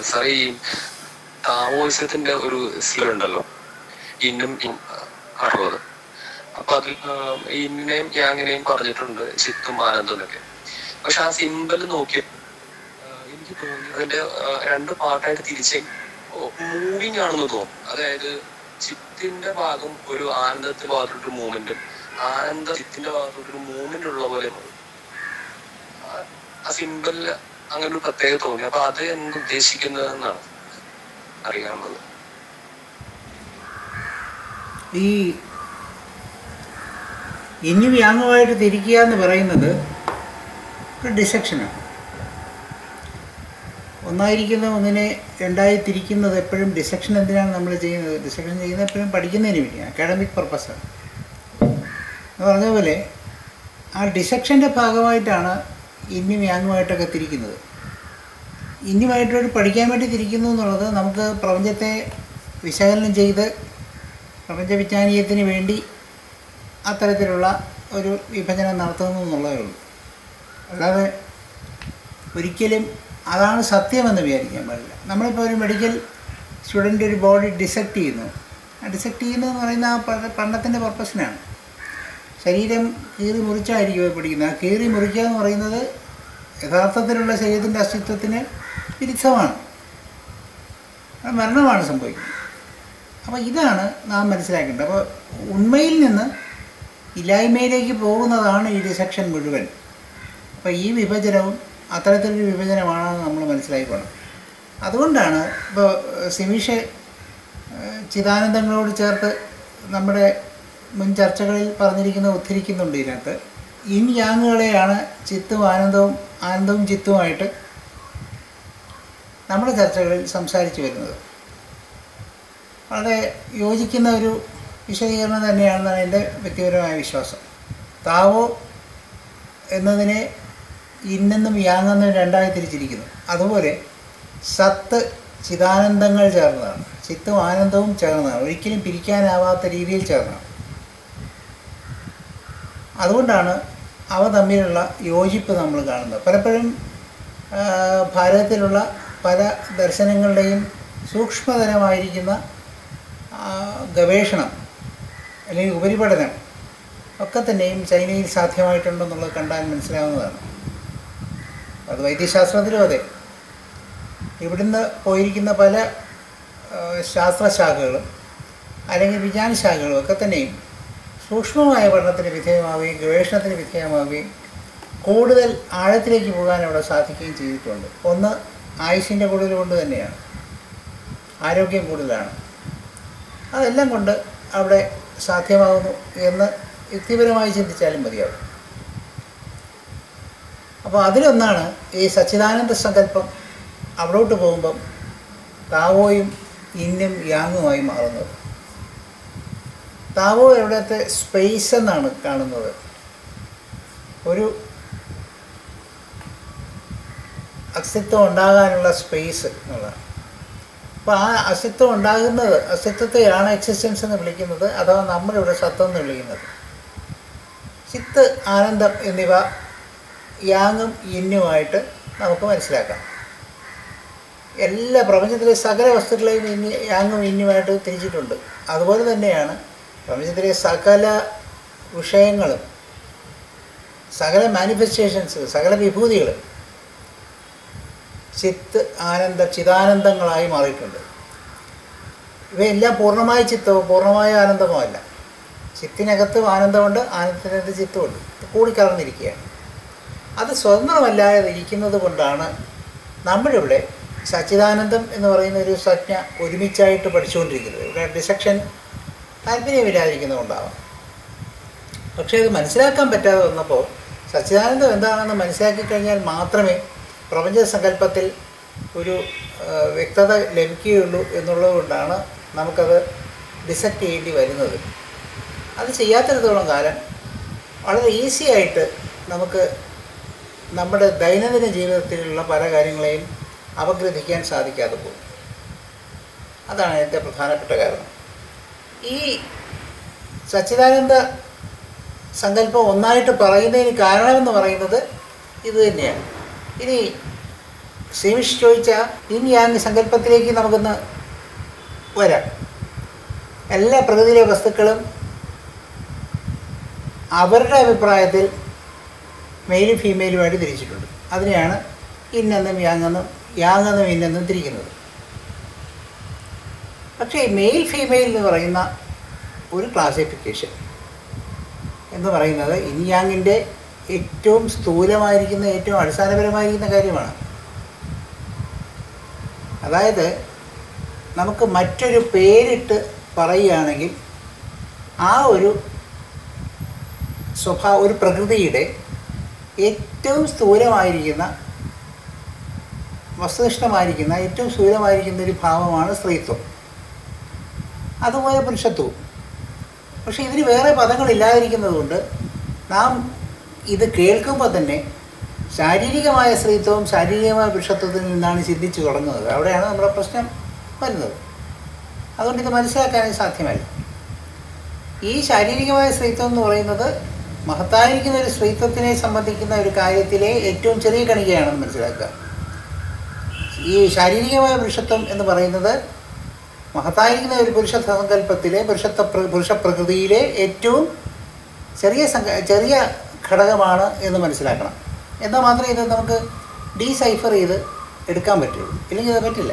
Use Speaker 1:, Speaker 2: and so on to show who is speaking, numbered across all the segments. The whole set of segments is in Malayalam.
Speaker 1: സാർ ഈ താവോയിസത്തിന്റെ ഒരു സ്ലർ ഉണ്ടല്ലോ ഇന്നും ഇൻ- അറുപത് അപ്പൊ അതിൽ ആഹ്, ഇന്നിനെയും യാങ്ങിനെയും പറഞ്ഞിട്ടുണ്ട് ചിത്തും ആനന്ദം എന്നൊക്കെ പക്ഷെ ആ സിമ്പൽ നോക്കി ആഹ്, എനിക്ക് തോന്നി അതിന്റെ ആഹ്, രണ്ട് പാർട്ടായിട്ട് തിരിച്ച് മൂവിങ് ആണെന്ന് തോന്നും അതായത് ചിത്തിന്റെ ഭാഗം ഒരു ആനന്ദത്തിന്റെ ഭാഗത്തോട്ടൊരു മൂവ്മെന്റും ആനന്ദ ചിത്തിന്റെ ഭാഗത്തോട്ടൊരു മൂവ്മെന്റ് ഉള്ള പോലെ തോന്നി. ആ- ആ സിമ്പലില് അങ്ങനെ ഒരു പ്രത്യേകത തോന്നി അപ്പൊ അത് എന്ത് ഉദ്ദേശിക്കുന്നത് എന്നാണ് അറിയാനുള്ളത്
Speaker 2: ഈ ഇനി വ്യാങ്ങുമായിട്ട് തിരിക്കുക എന്ന് പറയുന്നത് ഒരു ഡിസെക്ഷനാണ് ഒന്നായിരിക്കുന്ന ഒന്നിനെ രണ്ടായി തിരിക്കുന്നത് എപ്പോഴും ഡിസെക്ഷൻ എന്തിനാണ് നമ്മൾ ചെയ്യുന്നത് ഡിസെക്ഷൻ ചെയ്യുന്നത് എപ്പോഴും പഠിക്കുന്നതിന് വേണ്ടി അക്കാഡമിക് പർപ്പസാണ് എന്ന് പറഞ്ഞ പോലെ ആ ഡിസെക്ഷൻ്റെ ഭാഗമായിട്ടാണ് ഇന്നും യാങ്ങുമായിട്ടൊക്കെ തിരിക്കുന്നത് ഇന്നുമായിട്ടൊരു പഠിക്കാൻ വേണ്ടി തിരിക്കുന്നു എന്നുള്ളത് നമുക്ക് പ്രപഞ്ചത്തെ വിശകലനം ചെയ്ത് പ്രപഞ്ച വിജ്ഞാനീയത്തിന് വേണ്ടി അത്തരത്തിലുള്ള ഒരു വിഭജനം നടത്തുന്നു എന്നുള്ളതേ ഉള്ളൂ അല്ലാതെ ഒരിക്കലും അതാണ് സത്യമെന്ന് വിചാരിക്കാൻ പാടില്ല നമ്മളിപ്പോൾ ഒരു മെഡിക്കൽ സ്റ്റുഡൻ്റ് ഒരു ബോഡി ഡിസെക്റ്റ് ചെയ്യുന്നു ആ ഡിസെക്റ്റ് ചെയ്യുന്നതെന്ന് പറയുന്ന ആ പഠ- പഠനത്തിൻ്റെ പർപ്പസിനാണ് ശരീരം കീറി മുറിച്ചായിരിക്കും പഠിക്കുന്നത് ആ കീറി മുറിക്കുക എന്ന് പറയുന്നത് യഥാർത്ഥത്തിലുള്ള ശരീരത്തിൻ്റെ അസ്തിത്വത്തിന് വിരുദ്ധമാണ് അത് മരണമാണ് സംഭവിക്കുന്നത് അപ്പോൾ ഇതാണ് നാം മനസ്സിലാക്കേണ്ടത് അപ്പോൾ ഉണ്മയിൽ നിന്ന് ഇല്ലായ്മയിലേക്ക് പോകുന്നതാണ് ഈ ഡിസെക്ഷൻ മുഴുവൻ അപ്പോൾ ഈ വിഭജനവും അത്തരത്തിലൊരു വിഭജനമാണെന്ന് നമ്മൾ മനസ്സിലാക്കിക്കോണം അതുകൊണ്ടാണ് ഇപ്പോൾ സിമീഷ് ഏഹ്, ചിദാനന്ദങ്ങളോട് ചേർത്ത് നമ്മുടെ മുൻ ചർച്ചകളിൽ പറഞ്ഞിരിക്കുന്ന ഉദ്ധരിക്കുന്നുണ്ട് ഇതിനകത്ത് ഇൻ യാങ്ങുകളെയാണ് ചിത്തും ആനന്ദവും ആനന്ദവും ചിത്തുമായിട്ട് നമ്മുടെ ചർച്ചകളിൽ സംസാരിച്ചു വരുന്നത് വളരെ യോജിക്കുന്ന ഒരു വിശദീകരണം തന്നെയാണെന്നാണ് എൻ്റെ വ്യക്തിപരമായ വിശ്വാസം താവോ എന്നതിനെ ഇന്നെന്നും യാങ്ങെന്നും രണ്ടായി തിരിച്ചിരിക്കുന്നു അതുപോലെ സത്ത് ചിദാനന്ദങ്ങൾ ചേർന്നതാണ് ചിത്തും ആനന്ദവും ചേർന്നതാണ് ഒരിക്കലും പിരിക്കാനാവാത്ത രീതിയിൽ ചേർന്നതാണ് അതുകൊണ്ടാണ് അവ തമ്മിലുള്ള യോജിപ്പ് നമ്മൾ കാണുന്നത് പലപ്പോഴും ആ, ഭാരതത്തിലുള്ള പല ദർശനങ്ങളുടെയും സൂക്ഷ്മതരമായിരിക്കുന്ന ആ, ഗവേഷണം അല്ലെങ്കിൽ ഉപരിപഠനം ഒക്കെ തന്നെയും ചൈനയിൽ സാധ്യമായിട്ടുണ്ടെന്നുള്ളത് കണ്ടാൽ മനസ്സിലാവുന്നതാണ് അത് വൈദ്യശാസ്ത്രത്തിലും അതെ ഇവിടുന്ന് പോയിരിക്കുന്ന പല ആ, ശാസ്ത്രശാഖകളും അല്ലെങ്കിൽ വിജ്ഞാന ശാഖകളും ഒക്കെ തന്നെയും സൂക്ഷ്മമായ പഠനത്തിന് വിധേയമാവുകയും ഗവേഷണത്തിന് വിധേയമാവുകയും കൂടുതൽ ആഴത്തിലേക്ക് പോകാൻ അവിടെ സാധിക്കുകയും ചെയ്തിട്ടുണ്ട് ഒന്ന് ആയുഷിൻ്റെ കൂടുതൽ കൊണ്ട് തന്നെയാണ് ആരോഗ്യം കൂടുതലാണ് അതെല്ലാം കൊണ്ട് അവിടെ സാധ്യമാകുന്നു എന്ന് യുക്തിപരമായി ചിന്തിച്ചാലും മതിയാവും അപ്പോൾ അതിലൊന്നാണ് ഈ സച്ചിദാനന്ദ സങ്കല്പം അവിടോട്ട് പോകുമ്പം താവോയും ഇന്നും യാങ്ങുമായി മാറുന്നത് താവോ എവിടത്തെ സ്പേസ് എന്നാണ് കാണുന്നത് ഒരു അസ്തിത്വം ഉണ്ടാകാനുള്ള സ്പേസ് എന്നുള്ളതാണ് അപ്പോൾ ആ അസ്തിത്വം ഉണ്ടാകുന്നത് അസ്തിത്വത്തെയാണ് എക്സിസ്റ്റൻസ് എന്ന് വിളിക്കുന്നത് അഥവാ നമ്മളിവിടെ സത്വം എന്ന് വിളിക്കുന്നത് ചിത്ത് ആനന്ദം എന്നിവ യാങ്ങും ഇന്നുമായിട്ട് നമുക്ക് മനസ്സിലാക്കാം എല്ലാ പ്രപഞ്ചത്തിലെ സകല വസ്തുക്കളെയും ഇന്ന് യാങ്ങും ഇന്നുമായിട്ട് തിരിച്ചിട്ടുണ്ട് അതുപോലെ തന്നെയാണ് പ്രപഞ്ചത്തിലെ സകല വിഷയങ്ങളും സകല മാനിഫെസ്റ്റേഷൻസ് സകല വിഭൂതികളും ചിത്ത് ആനന്ദ ചിദാനന്ദങ്ങളായി മാറിയിട്ടുണ്ട് ഇവയെല്ലാം പൂർണ്ണമായ ചിത്തവും പൂർണ്ണമായ ആനന്ദമോ അല്ല ചിത്തിനകത്തും ആനന്ദമുണ്ട് ആനന്ദത്തിനകത്ത് ചിത്തമുണ്ട് ഇത് കൂടിക്കലർന്നിരിക്കുകയാണ് അത് സ്വതന്ത്രമല്ലാതെ ഇരിക്കുന്നത് കൊണ്ടാണ് നമ്മളിവിടെ സച്ചിദാനന്ദം എന്ന് പറയുന്ന ഒരു സംജ്ഞ ഒരുമിച്ചായിട്ട് പഠിച്ചുകൊണ്ടിരിക്കുന്നത് ഇവിടെ ഡിസക്ഷൻ താല്പര്യമില്ലാതിരിക്കുന്നതുകൊണ്ടാവാം പക്ഷേ അത് മനസ്സിലാക്കാൻ പറ്റാതെ വന്നപ്പോൾ സച്ചിദാനന്ദം എന്താണെന്ന് മനസ്സിലാക്കി കഴിഞ്ഞാൽ മാത്രമേ പ്രപഞ്ച സങ്കല്പത്തിൽ ഒരു ആ, വ്യക്തത ലഭിക്കുകയുള്ളൂ എന്നുള്ളത് കൊണ്ടാണ് നമുക്കത് ഡിസക്റ്റ് ചെയ്യേണ്ടി വരുന്നത് അത് ചെയ്യാത്തിടത്തോളം കാലം വളരെ ഈസി ആയിട്ട് നമുക്ക് നമ്മുടെ ദൈനംദിന ജീവിതത്തിലുള്ള പല കാര്യങ്ങളെയും അപഗ്രഥിക്കാൻ സാധിക്കാതെ പോകും അതാണ് അതിൻ്റെ പ്രധാനപ്പെട്ട കാരണം ഈ സച്ചിദാനന്ദ സങ്കല്പം ഒന്നായിട്ട് പറയുന്നതിന് കാരണമെന്ന് പറയുന്നത് ഇത് തന്നെയാണ് ഇനി സീമിഷ് ചോദിച്ച ഇൻ യാങ് സങ്കല്പത്തിലേക്ക് നമുക്കൊന്ന് വരാം എല്ലാ പ്രകൃതിയിലെ വസ്തുക്കളും അവരുടെ അഭിപ്രായത്തിൽ മെയിലും ഫീമെയിലുമായിട്ട് തിരിച്ചിട്ടുണ്ട് അതിനെയാണ് ഇന്നെന്നും യാങ്ങെന്നും യാങ്ങെന്നും ഇന്നെന്നും തിരിക്കുന്നത് പക്ഷേ മെയിൽ ഫീമെയിൽ എന്ന് പറയുന്ന ഒരു ക്ലാസിഫിക്കേഷൻ എന്ന് പറയുന്നത് ഇൻ യാങ്ങിൻ്റെ ഏറ്റവും സ്ഥൂലമായിരിക്കുന്ന ഏറ്റവും അടിസ്ഥാനപരമായിരിക്കുന്ന കാര്യമാണ് അതായത് നമുക്ക് മറ്റൊരു പേരിട്ട് പറയുകയാണെങ്കിൽ ആ ഒരു സ്വഭാവ ഒരു പ്രകൃതിയുടെ ഏറ്റവും സ്ഥൂലമായിരിക്കുന്ന വസ്തുനിഷ്ഠമായിരിക്കുന്ന ഏറ്റവും സ്ഥൂലമായിരിക്കുന്ന ഒരു ഭാവമാണ് സ്ത്രീത്വം അതുപോലെ പുരുഷത്വവും പക്ഷേ ഇതിന് വേറെ പദങ്ങളില്ലാതിരിക്കുന്നത് കൊണ്ട് നാം ഇത് കേൾക്കുമ്പോൾ തന്നെ ശാരീരികമായ സ്ത്രീത്വവും ശാരീരികമായ പുരുഷത്വത്തിൽ നിന്നാണ് ചിന്തിച്ചു തുടങ്ങുന്നത് അവിടെയാണ് നമ്മുടെ പ്രശ്നം വരുന്നത് അതുകൊണ്ട് ഇത് മനസ്സിലാക്കാൻ സാധ്യമല്ല ഈ ശാരീരികമായ സ്ത്രീത്വം എന്ന് പറയുന്നത് മഹത്തായിരിക്കുന്ന ഒരു സ്ത്രീത്വത്തിനെ സംബന്ധിക്കുന്ന ഒരു കാര്യത്തിലെ ഏറ്റവും ചെറിയ കണികയാണെന്ന് മനസ്സിലാക്കുക ഈ ശാരീരികമായ പുരുഷത്വം എന്ന് പറയുന്നത് മഹത്തായിരിക്കുന്ന ഒരു പുരുഷ സങ്കല്പത്തിലെ പുരുഷത്വ പ്ര- പുരുഷ പ്രകൃതിയിലെ ഏറ്റവും ചെറിയ സംഘ ചെറിയ ഘടകമാണ് എന്ന് മനസ്സിലാക്കണം എന്നാൽ മാത്രമേ ഇത് നമുക്ക് ഡീസൈഫർ ചെയ്ത് എടുക്കാൻ പറ്റുള്ളൂ ഇല്ലെങ്കിൽ അത് പറ്റില്ല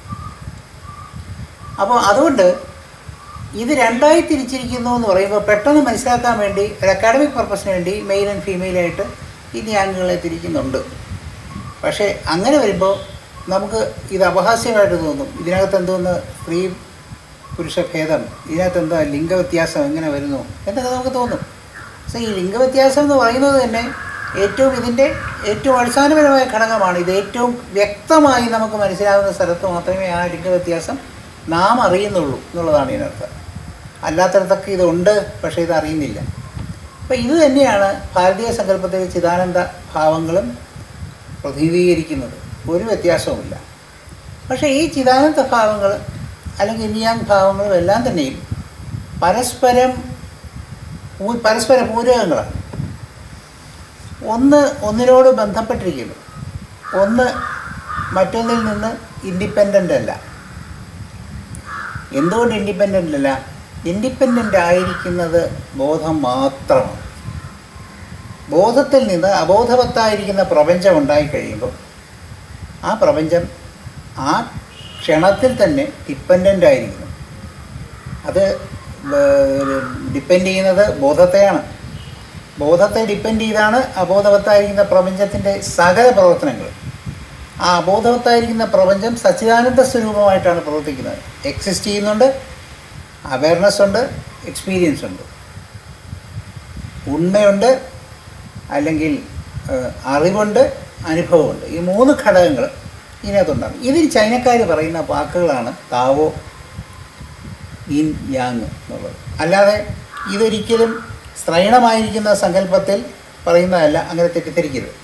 Speaker 2: അപ്പോൾ അതുകൊണ്ട് ഇത് രണ്ടായി തിരിച്ചിരിക്കുന്നു എന്ന് പറയുമ്പോൾ പെട്ടെന്ന് മനസ്സിലാക്കാൻ വേണ്ടി ഒരു അക്കാഡമിക് പർപ്പസിന് വേണ്ടി മെയിൽ ആൻഡ് ഫീമെയിലായിട്ട് ഈ ന്യായങ്ങളെ തിരിക്കുന്നുണ്ട് പക്ഷേ അങ്ങനെ വരുമ്പോൾ നമുക്ക് ഇത് അപഹാസ്യമായിട്ട് തോന്നും ഇതിനകത്ത് എന്തോന്ന് സ്ത്രീ പുരുഷ ഭേദം ഇതിനകത്ത് എന്താ ലിംഗവ്യത്യാസം എങ്ങനെ വരുന്നു എന്നൊക്കെ നമുക്ക് തോന്നും പക്ഷേ ഈ ലിംഗവ്യത്യാസം എന്ന് പറയുന്നത് തന്നെ ഏറ്റവും ഇതിൻ്റെ ഏറ്റവും അടിസ്ഥാനപരമായ ഘടകമാണ് ഇത് ഏറ്റവും വ്യക്തമായി നമുക്ക് മനസ്സിലാകുന്ന സ്ഥലത്ത് മാത്രമേ ആ ലിംഗവ്യത്യാസം നാം അറിയുന്നുള്ളൂ എന്നുള്ളതാണ് ഇതിനർത്ഥം അല്ലാത്തടത്തൊക്കെ ഇതുണ്ട് പക്ഷേ ഇത് അറിയുന്നില്ല അപ്പോൾ ഇത് തന്നെയാണ് ഭാരതീയ സങ്കല്പത്തിലെ ചിദാനന്ദ ഭാവങ്ങളും പ്രതിനിധീകരിക്കുന്നത് ഒരു വ്യത്യാസവുമില്ല പക്ഷേ ഈ ചിദാനന്ദ ഭാവങ്ങൾ അല്ലെങ്കിൽ ഇനിയാങ് ഭാവങ്ങളും എല്ലാം തന്നെയും പരസ്പരം പൂ- പരസ്പര പൂരകങ്ങളാണ് ഒന്ന് ഒന്നിനോട് ബന്ധപ്പെട്ടിരിക്കുന്നു ഒന്ന് മറ്റൊന്നിൽ നിന്ന് ഇൻഡിപെൻഡൻ്റ് അല്ല എന്തുകൊണ്ട് ഇൻഡിപെൻഡൻ്റ് അല്ല ഇൻഡിപെൻഡൻ്റ് ആയിരിക്കുന്നത് ബോധം മാത്രമാണ് ബോധത്തിൽ നിന്ന് അബോധവത്തായിരിക്കുന്ന പ്രപഞ്ചം ഉണ്ടായി കഴിയുമ്പോൾ ആ പ്രപഞ്ചം ആ ക്ഷണത്തിൽ തന്നെ ഡിപ്പെൻഡൻ്റ് ആയിരിക്കുന്നു അത് ഡിപ്പെൻഡ് ചെയ്യുന്നത് ബോധത്തെയാണ് ബോധത്തെ ഡിപ്പെൻഡ് ചെയ്താണ് അബോധവത്തായിരിക്കുന്ന പ്രപഞ്ചത്തിൻ്റെ സകല പ്രവർത്തനങ്ങൾ ആ അബോധവത്തായിരിക്കുന്ന പ്രപഞ്ചം സച്ചിദാനന്ദ സ്വരൂപമായിട്ടാണ് പ്രവർത്തിക്കുന്നത് എക്സിസ്റ്റ് ചെയ്യുന്നുണ്ട് അവയർനെസ് ഉണ്ട് എക്സ്പീരിയൻസ് ഉണ്ട് ഉണ്മയുണ്ട് അല്ലെങ്കിൽ ഏഹ്, അറിവുണ്ട് അനുഭവമുണ്ട് ഈ മൂന്ന് ഘടകങ്ങൾ ഇതിനകത്തുണ്ടാകും ഇതിൽ ചൈനക്കാർ പറയുന്ന വാക്കുകളാണ് താവോ ഇൻ യാങ് എന്നുള്ളത് അല്ലാതെ ഇതൊരിക്കലും സ്ത്രൈണമായിരിക്കുന്ന സങ്കല്പത്തിൽ പറയുന്നതല്ല അങ്ങനെ തെറ്റിദ്ധരിക്കരുത്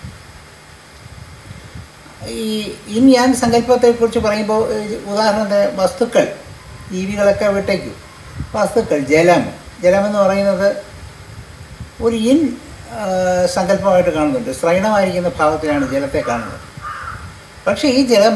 Speaker 2: ഈ ഇൻ യാങ് സങ്കല്പത്തെക്കുറിച്ച് പറയുമ്പോൾ ഏഹ്, ഉദാഹരണത്തിന് വസ്തുക്കൾ ജീവികളൊക്കെ വിട്ടേക്കും വസ്തുക്കൾ ജലം ജലമെന്ന് പറയുന്നത് ഒരു ഇൻ ആ, സങ്കല്പമായിട്ട് കാണുന്നുണ്ട് സ്ത്രൈണമായിരിക്കുന്ന ഭാവത്തിലാണ് ജലത്തെ കാണുന്നത് പക്ഷേ ഈ ജലം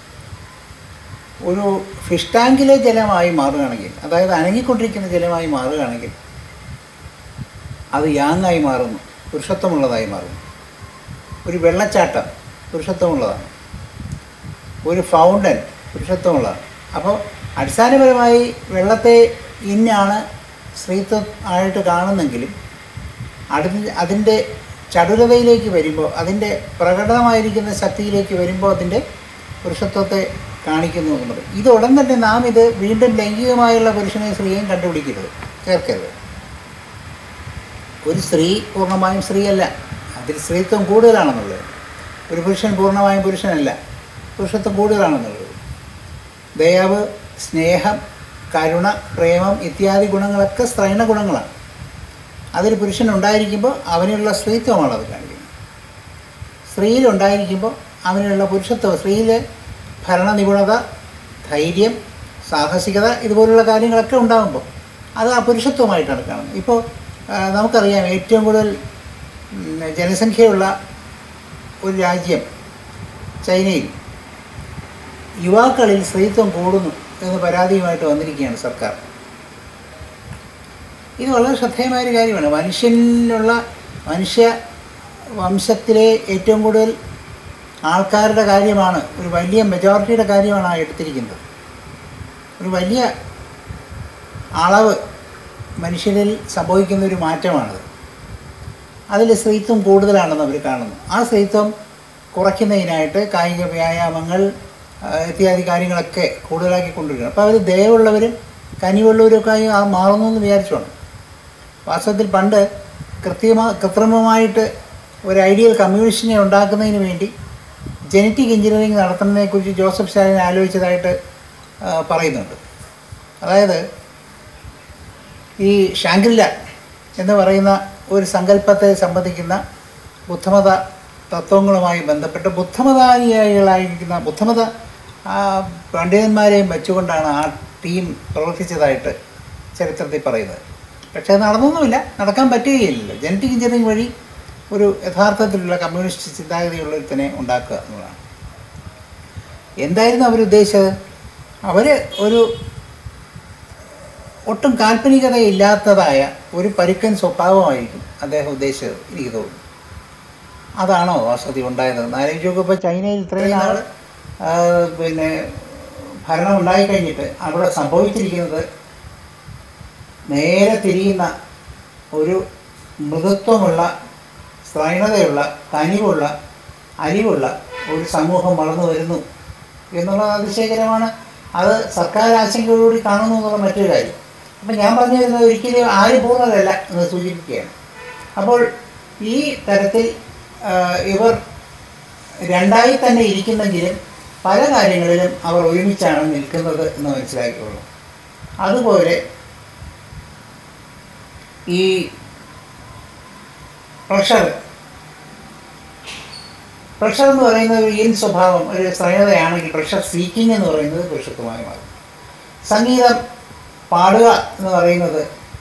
Speaker 2: ഒരു ഫിഷ് ടാങ്കിലെ ജലമായി മാറുകയാണെങ്കിൽ അതായത് അനങ്ങിക്കൊണ്ടിരിക്കുന്ന ജലമായി മാറുകയാണെങ്കിൽ അത് യാങ്ങായി മാറുന്നു പുരുഷത്വമുള്ളതായി മാറുന്നു ഒരു വെള്ളച്ചാട്ടം പുരുഷത്വമുള്ളതാണ് ഒരു ഫൗണ്ടൻ പുരുഷത്വമുള്ളതാണ് അപ്പോൾ അടിസ്ഥാനപരമായി വെള്ളത്തെ ഇന്നാണ് സ്ത്രീത്വം ആയിട്ട് കാണുന്നെങ്കിലും അതിന് അതിൻ്റെ ചടുലതയിലേക്ക് വരുമ്പോൾ അതിൻ്റെ പ്രകടമായിരിക്കുന്ന ശക്തിയിലേക്ക് വരുമ്പോൾ അതിൻ്റെ പുരുഷത്വത്തെ കാണിക്കുന്നു എന്നുള്ളത് ഇത് ഉടൻ തന്നെ നാം ഇത് വീണ്ടും ലൈംഗികമായുള്ള പുരുഷനെ സ്ത്രീയെയും കണ്ടുപിടിക്കരുത് ചേർക്കരുത് ഒരു സ്ത്രീ പൂർണ്ണമായും സ്ത്രീയല്ല അതിൽ സ്ത്രീത്വം കൂടുതലാണെന്നുള്ളത് ഒരു പുരുഷൻ പൂർണ്ണമായും പുരുഷനല്ല പുരുഷത്വം കൂടുതലാണെന്നുള്ളത് ദയാവ് സ്നേഹം കരുണ പ്രേമം ഇത്യാദി ഗുണങ്ങളൊക്കെ സ്ത്രൈണ ഗുണങ്ങളാണ് അതൊരു പുരുഷനുണ്ടായിരിക്കുമ്പോൾ അവനുള്ള സ്ത്രീത്വമാണ് അത് കാണിക്കുന്നത് സ്ത്രീയിലുണ്ടായിരിക്കുമ്പോൾ അവനുള്ള പുരുഷത്വം സ്ത്രീയിൽ ഭരണ നിപുണത ധൈര്യം സാഹസികത ഇതുപോലുള്ള കാര്യങ്ങളൊക്കെ ഉണ്ടാകുമ്പോൾ അത് ആ പുരുഷത്വമായിട്ടാണ് കാണുന്നത് ഇപ്പോൾ ആ, നമുക്കറിയാം ഏറ്റവും കൂടുതൽ ഉം, ജനസംഖ്യയുള്ള ഒരു രാജ്യം ചൈനയിൽ യുവാക്കളിൽ സ്ത്രീത്വം കൂടുന്നു എന്ന് പരാതിയുമായിട്ട് വന്നിരിക്കുകയാണ് സർക്കാർ ഇത് വളരെ ശ്രദ്ധേയമായ ഒരു കാര്യമാണ് മനുഷ്യനിലുള്ള മനുഷ്യ വംശത്തിലെ ഏറ്റവും കൂടുതൽ ആൾക്കാരുടെ കാര്യമാണ് ഒരു വലിയ മെജോറിറ്റിയുടെ കാര്യമാണ് ആ എടുത്തിരിക്കുന്നത് ഒരു വലിയ അളവ് മനുഷ്യരിൽ സംഭവിക്കുന്ന ഒരു മാറ്റമാണത് അതിൽ സ്ത്രീത്വം കൂടുതലാണെന്ന് അവർ കാണുന്നു ആ സ്ത്രീത്വം കുറയ്ക്കുന്നതിനായിട്ട് കായിക വ്യായാമങ്ങൾ ആ, ഇത്യാദി കാര്യങ്ങളൊക്കെ കൂടുതലാക്കി കൊണ്ടുവരികയാണ് അപ്പോൾ അവർ ദയവുള്ളവരും കനിവുള്ളവരൊക്കെ ആയി ആ മാറുന്നു എന്ന് വിചാരിച്ചോണം വാസ്തവത്തിൽ പണ്ട് കൃത്രിമ കൃത്രിമമായിട്ട് ഒരു ഐഡിയൽ കമ്മ്യൂണിസ്റ്റിനെ ഉണ്ടാക്കുന്നതിന് വേണ്ടി ജനറ്റിക് എഞ്ചിനീയറിംഗ് നടത്തുന്നതിനെക്കുറിച്ച് ജോസഫ് സ്റ്റാലിൻ ആലോചിച്ചതായിട്ട് ആ, പറയുന്നുണ്ട് അതായത് ഈ ഷാങ്ക്രില എന്ന് പറയുന്ന ഒരു സങ്കല്പത്തെ സംബന്ധിക്കുന്ന ബുദ്ധമത തത്വങ്ങളുമായി ബന്ധപ്പെട്ട് ബുദ്ധമതാനുയായികളായിരിക്കുന്ന ബുദ്ധമത ആ പണ്ഡിതന്മാരെയും വെച്ചുകൊണ്ടാണ് ആ ടീം പ്രവർത്തിച്ചതായിട്ട് ചരിത്രത്തിൽ പറയുന്നത് പക്ഷേ അത് നടന്നൊന്നുമില്ല നടക്കാൻ പറ്റുകയില്ലല്ലോ ജനറ്റിക് എഞ്ചിനീയറിംഗ് വഴി ഒരു യഥാർത്ഥത്തിലുള്ള കമ്മ്യൂണിസ്റ്റ് ചിന്താഗതിയുള്ള ഒരുത്തനെ ഉണ്ടാക്കുക എന്നുള്ളതാണ് എന്തായിരുന്നു അവരുദ്ദേശിച്ചത് അവർ ഒരു ഒട്ടും കാൽപ്പനികതയില്ലാത്തതായ ഒരു പരുക്കൻ സ്വഭാവമായിരിക്കും അദ്ദേഹം ഉദ്ദേശിച്ചത് എനിക്ക് തോന്നുന്നു അതാണോ വസതി ഉണ്ടായത് ആലോചിച്ച് നോക്കുമ്പോൾ ചൈനയിൽ ഇത്രയും നാൾ പിന്നെ ഭരണം ഉണ്ടായിക്കഴിഞ്ഞിട്ട് അവിടെ സംഭവിച്ചിരിക്കുന്നത് നേരെ തിരിയുന്ന ഒരു മൃദുത്വമുള്ള സ്ത്രൈണതയുള്ള കനിവുള്ള അരിവുള്ള ഒരു സമൂഹം വളർന്നു വരുന്നു എന്നുള്ളത് അതിശയകരമാണ് അത് സർക്കാർ ആശങ്കയോടുകൂടി കാണുന്നു എന്നുള്ള മറ്റൊരു കാര്യം അപ്പം ഞാൻ പറഞ്ഞു വരുന്നത് ഒരിക്കലും ആരും പൂർണ്ണതല്ല എന്ന് സൂചിപ്പിക്കുകയാണ് അപ്പോൾ ഈ തരത്തിൽ ആ, ഇവർ രണ്ടായി തന്നെ ഇരിക്കുന്നെങ്കിലും പല കാര്യങ്ങളിലും അവർ ഒരുമിച്ചാണ് നിൽക്കുന്നത് എന്ന് മനസ്സിലാക്കിയുള്ളൂ അതുപോലെ ഈ പ്രഷർ പ്രഷർ എന്ന് പറയുന്നത് ഒരു ഇൻ സ്വഭാവം ഒരു ശ്രേണതയാണെങ്കിൽ പ്രഷർ സീക്കിംഗ് എന്ന് പറയുന്നത് പുരുഷത്വമായി മാറും സംഗീതം പാടുക എന്ന് പറയുന്നത്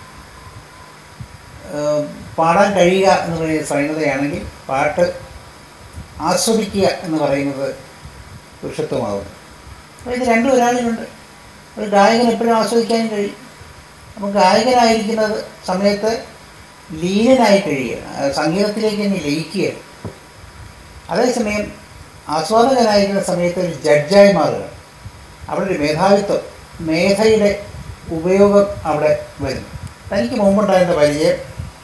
Speaker 2: ഏഹ്, പാടാൻ കഴിയുക എന്ന് പറയുന്ന ശ്രേണതയാണെങ്കിൽ പാട്ട് ആസ്വദിക്കുക എന്ന് പറയുന്നത് പുരുഷത്വമാകും അപ്പോൾ ഇത് രണ്ടും ഒരാളിലുണ്ട് ഒരു ഗായകൻ എപ്പോഴും ആസ്വദിക്കാനും കഴിയും അപ്പോൾ ഗായകനായിരിക്കുന്നത് സമയത്ത് ലീനനായി കഴിയുക ആ സംഗീതത്തിലേക്ക് തന്നെ ലയിക്കുക അതേസമയം ആസ്വാദകനായിരിക്കുന്ന സമയത്ത് ഒരു ജഡ്ജായി മാറുക അവിടെ ഒരു മേധാവിത്വം മേധയുടെ ഉപയോഗം അവിടെ വരും തനിക്ക് മുമ്പുണ്ടായിരുന്ന പരിചയം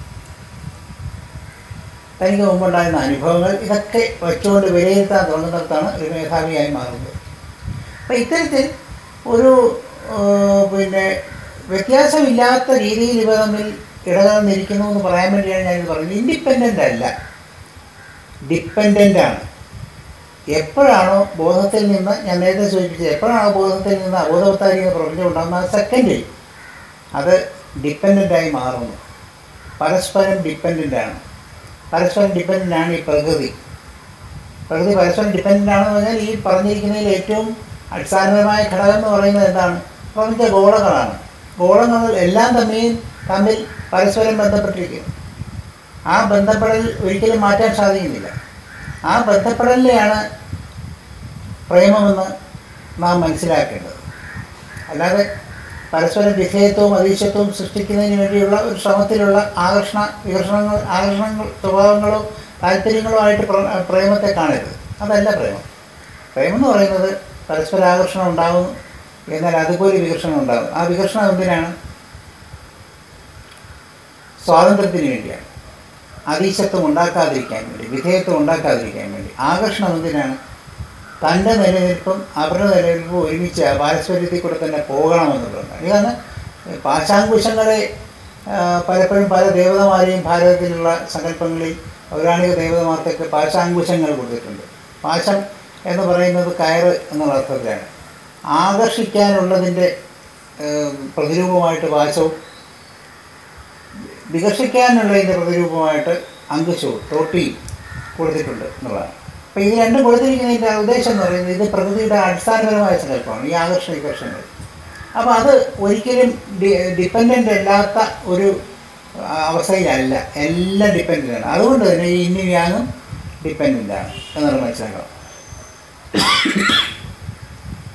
Speaker 2: തനിക്ക് മുമ്പുണ്ടായിരുന്ന അനുഭവങ്ങൾ ഇതൊക്കെ വെച്ചുകൊണ്ട് വിലയിരുത്താൻ തുടങ്ങുന്നിടത്താണ് ഒരു മേധാവിയായി മാറുന്നത് അപ്പം ഇത്തരത്തിൽ ഒരു ഏഹ്, പിന്നെ വ്യത്യാസമില്ലാത്ത രീതിയിൽ ഇവ തമ്മിൽ ഇടകലർന്നിരിക്കുന്നു എന്ന് പറയാൻ വേണ്ടിയാണ് ഞാനിത് പറയുന്നത് ഇൻഡിപെൻഡൻ്റ് അല്ല ഡിപ്പെൻഡൻ്റ് ആണ് എപ്പോഴാണോ ബോധത്തിൽ നിന്ന് ഞാൻ നേരത്തെ സൂചിപ്പിച്ചത് എപ്പോഴാണോ ബോധത്തിൽ നിന്ന് അബോധവത്തായിരിക്കുന്ന പ്രപഞ്ചം ഉണ്ടാകുന്ന ആ സെക്കൻഡിൽ അത് ഡിപ്പെൻഡൻ്റായി മാറുന്നു പരസ്പരം ഡിപ്പെൻഡൻ്റ് ആണ് പരസ്പരം ഡിപ്പെൻഡൻ്റ് ആണ് ഈ പ്രകൃതി പ്രകൃതി പരസ്പരം ഡിപ്പെൻഡൻ്റ് ആണെന്ന് പറഞ്ഞാൽ ഈ പറഞ്ഞിരിക്കുന്നതിൽ ഏറ്റവും അടിസ്ഥാനപരമായ ഘടകം എന്ന് പറയുന്നത് എന്താണ് പ്രപഞ്ച ഗോളങ്ങളാണ് ഗോളങ്ങൾ എല്ലാം തമ്മിൽ തമ്മിൽ പരസ്പരം ബന്ധപ്പെട്ടിരിക്കുന്നു ആ ബന്ധപ്പെടൽ ഒരിക്കലും മാറ്റാൻ സാധിക്കുന്നില്ല ആ ബന്ധപ്പെടലിനെയാണ് പ്രേമമെന്ന് നാം മനസ്സിലാക്കേണ്ടത് അല്ലാതെ പരസ്പരം വിധേയത്വവും അതീശത്വവും സൃഷ്ടിക്കുന്നതിന് വേണ്ടിയുള്ള ഒരു ശ്രമത്തിലുള്ള ആകർഷണ വികർഷണങ്ങൾ ആകർഷണങ്ങൾ സ്വഭാവങ്ങളോ താല്പര്യങ്ങളോ ആയിട്ട് പ്ര- പ്രേമത്തെ കാണരുത് അതല്ല പ്രേമം പ്രേമം എന്ന് പറയുന്നത് പരസ്പര ആകർഷണം ഉണ്ടാകുന്നു എന്നാൽ അതുപോലെ വികർഷണം ഉണ്ടാകും ആ വികർഷണം എന്തിനാണ് സ്വാതന്ത്ര്യത്തിന് വേണ്ടിയാണ് അതീശത്വം ഉണ്ടാക്കാതിരിക്കാൻ വേണ്ടി വിധേയത്വം ഉണ്ടാക്കാതിരിക്കാൻ വേണ്ടി ആകർഷണം എന്തിനാണ് തൻ്റെ നിലനിൽപ്പും അവരുടെ നിലനിൽപ്പും ഒരുമിച്ച് ആ പാരസ്പര്യത്തിൽ കൂടെ തന്നെ പോകണമെന്നുള്ളതാണ് ഇതാണ് പാശാങ്കുശങ്ങളെ ആ, പലപ്പോഴും പല ദേവതമാരെയും ഭാരതത്തിലുള്ള സങ്കല്പങ്ങളിൽ പൗരാണിക ദേവതമാർക്കൊക്കെ പാശാങ്കുശങ്ങൾ കൊടുത്തിട്ടുണ്ട് പാശം എന്ന് പറയുന്നത് കയറ് എന്നുള്ള അർത്ഥത്തിലാണ് ആകർഷിക്കാനുള്ളതിൻ്റെ ഏഹ്, പ്രതിരൂപമായിട്ട് പാശവും വികസിക്കാനുള്ളതിൻ്റെ പ്രതിരൂപമായിട്ട് അങ്കുശവും തോട്ടിയും കൊടുത്തിട്ടുണ്ട് എന്നുള്ളതാണ് അപ്പോൾ ഇത് രണ്ടും കൊടുത്തിരിക്കുന്നതിൻ്റെ ഉദ്ദേശം എന്ന് പറയുന്നത് ഇത് പ്രകൃതിയുടെ അടിസ്ഥാനപരമായ സങ്കല്പമാണ് ഈ ആകർഷണ വികർഷങ്ങൾ അപ്പോൾ അത് ഒരിക്കലും ഡി ഡിപ്പെൻഡൻ്റ് അല്ലാത്ത ഒരു ആ, അവസ്ഥയിലല്ല എല്ലാം ഡിപ്പെൻഡൻ്റ് ആണ് അതുകൊണ്ട് തന്നെ ഈ ഇന്നും യാങ്ങും ഡിപ്പെൻഡൻ്റ് ആണ് എന്നുള്ളത് മനസ്സിലാക്കണം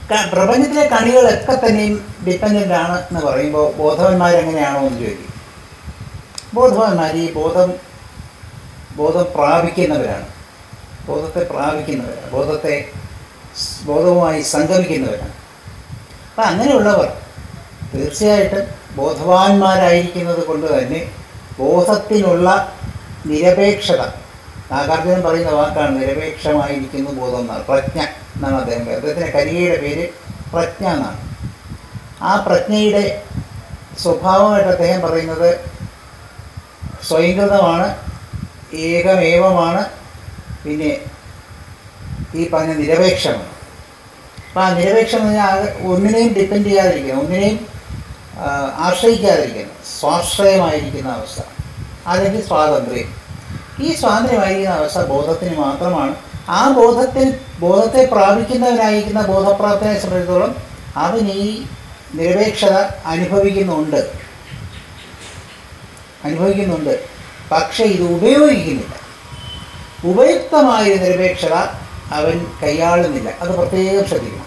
Speaker 2: ക- പ്രപഞ്ചത്തിലെ കണികളൊക്കെ തന്നെയും ഡിപ്പെൻഡൻ്റ് ആണ് എന്ന് പറയുമ്പോൾ ബോധവന്മാരെങ്ങനെയാണോ എന്ന് ചോദിക്കും ബോധവാന്മാർ ഈ ബോധം ബോധം പ്രാപിക്കുന്നവരാണ് ബോധത്തെ പ്രാപിക്കുന്നവരാണ് ബോധത്തെ സ് ബോധവുമായി സംഗമിക്കുന്നവരാണ് അപ്പം അങ്ങനെയുള്ളവർ തീർച്ചയായിട്ടും ബോധവാന്മാരായിരിക്കുന്നത് കൊണ്ട് തന്നെ ബോധത്തിനുള്ള നിരപേക്ഷത നാഗാർജുനൻ പറയുന്ന വാക്കാണ് നിരപേക്ഷമായിരിക്കുന്നു ബോധം എന്നാണ് പ്രജ്ഞ എന്നാണ് അദ്ദേഹം പറയുന്നത്. അദ്ദേഹത്തിൻ്റെ കരികയുടെ പേര് പ്രജ്ഞ എന്നാണ് ആ പ്രജ്ഞയുടെ സ്വഭാവമായിട്ട് അദ്ദേഹം പറയുന്നത് സ്വയംകൃതമാണ് ഏകമേവമാണ് പിന്നെ ഈ പറഞ്ഞ നിരപേക്ഷമാണ് അപ്പോൾ ആ നിരപേക്ഷം എന്ന് പറഞ്ഞാൽ അത് ഒന്നിനെയും ഡിപ്പെൻഡ് ചെയ്യാതിരിക്കണം ഒന്നിനെയും ആ, ആശ്രയിക്കാതിരിക്കണം സ്വാശ്രയമായിരിക്കുന്ന അവസ്ഥ അല്ലെങ്കിൽ സ്വാതന്ത്ര്യം ഈ സ്വാതന്ത്ര്യമായിരിക്കുന്ന അവസ്ഥ ബോധത്തിന് മാത്രമാണ് ആ ബോധത്തിൽ ബോധത്തെ പ്രാപിക്കുന്നവനായിരിക്കുന്ന ബോധപ്രാപ്തിയെ സംബന്ധിച്ചിടത്തോളം അവൻ ഈ നിരപേക്ഷത അനുഭവിക്കുന്നുണ്ട് അനുഭവിക്കുന്നുണ്ട് പക്ഷേ ഇത് ഉപയോഗിക്കുന്നില്ല ഉപയുക്തമായ ഒരു നിരപേക്ഷത അവൻ കൈയാളുന്നില്ല അത് പ്രത്യേകം ശ്രദ്ധിക്കണം